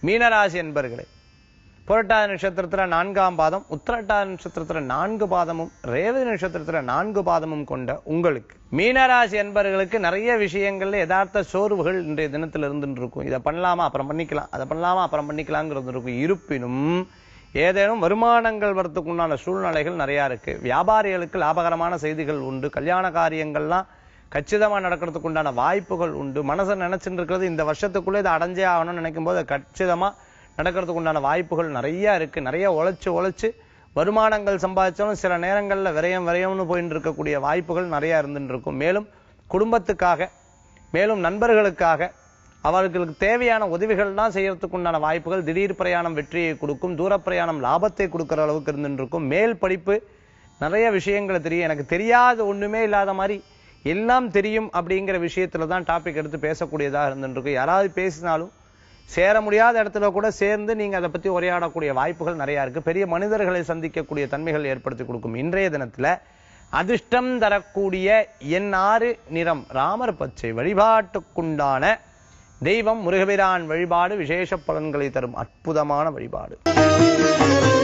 மீனராசி என்பர்களே புரட்டாதி நட்சத்திரத்துல நான்காம் பாதம் உத்திரட்டாதி நட்சத்திரத்துல நான்கு பாதமும் ரேவதி நட்சத்திரத்துல நான்கு பாதமும் கொண்ட உங்களுக்கு மீனராசி என்பர்களுக்கு நிறைய விஷயங்கள்ல யதார்த்த சோர்வுகள் இன்றைய தினத்துல இருந்துட்டு இருக்கும் இதை பண்ணலாமா அப்புறம் பண்ணிக்கலாம் அதை பண்ணலாமா அப்புறம் பண்ணிக்கலாங்கிறது இருக்கும் இருப்பினும் ஏதேனும் வருமானங்கள் வரத்துக்கு உண்டான சூழ்நிலைகள் நிறைய இருக்கு வியாபாரிகளுக்கு லாபகரமான செய்திகள் உண்டு கல்யாண காரியங்கள்லாம் கச்சிதமா நடக்கிறதுக்கு உண்டான வாய்ப்புகள் உண்டு மனசை நினைச்சுட்டு இருக்கிறது இந்த வருஷத்துக்குள்ள இதை அடைஞ்சே ஆகணும்னு நினைக்கும் போது அது கச்சிதமா நடக்கிறதுக்கு உண்டான வாய்ப்புகள் நிறைய இருக்கு நிறைய உழைச்சு உழைச்சு வருமானங்கள் சம்பாதிச்சாலும் சில நேரங்கள்ல விரயம் விரயம்னு போயிட்டு இருக்கக்கூடிய வாய்ப்புகள் நிறைய இருந்துட்டு இருக்கும் மேலும் குடும்பத்துக்காக மேலும் நண்பர்களுக்காக அவர்களுக்கு தேவையான உதவிகள்லாம் செய்யறதுக்கு உண்டான வாய்ப்புகள் திடீர் பிரயாணம் வெற்றியை கொடுக்கும் தூர பிரயாணம் லாபத்தை கொடுக்கிற அளவுக்கு இருந்துட்டு இருக்கும் மேல் படிப்பு நிறைய விஷயங்களை தெரியும் எனக்கு தெரியாத ஒண்ணுமே இல்லாத மாதிரி எல்லாம் தெரியும் அப்படிங்கிற விஷயத்துல தான் டாபிக் எடுத்து பேசக்கூடியதாக இருந்துட்டு இருக்கும் யாராவது பேசினாலும் சேர முடியாத இடத்துல கூட சேர்ந்து நீங்க அதை பத்தி உரையாடக்கூடிய வாய்ப்புகள் நிறைய இருக்கு பெரிய மனிதர்களை சந்திக்கக்கூடிய தன்மைகள் ஏற்படுத்தி கொடுக்கும் இன்றைய தினத்துல அதிர்ஷ்டம் தரக்கூடிய என் ஆறு நிறம் ராமர் பச்சை வழிபாட்டுக்குண்டான தெய்வம் முருகபிரான் வழிபாடு விசேஷ பலன்களை தரும் அற்புதமான வழிபாடு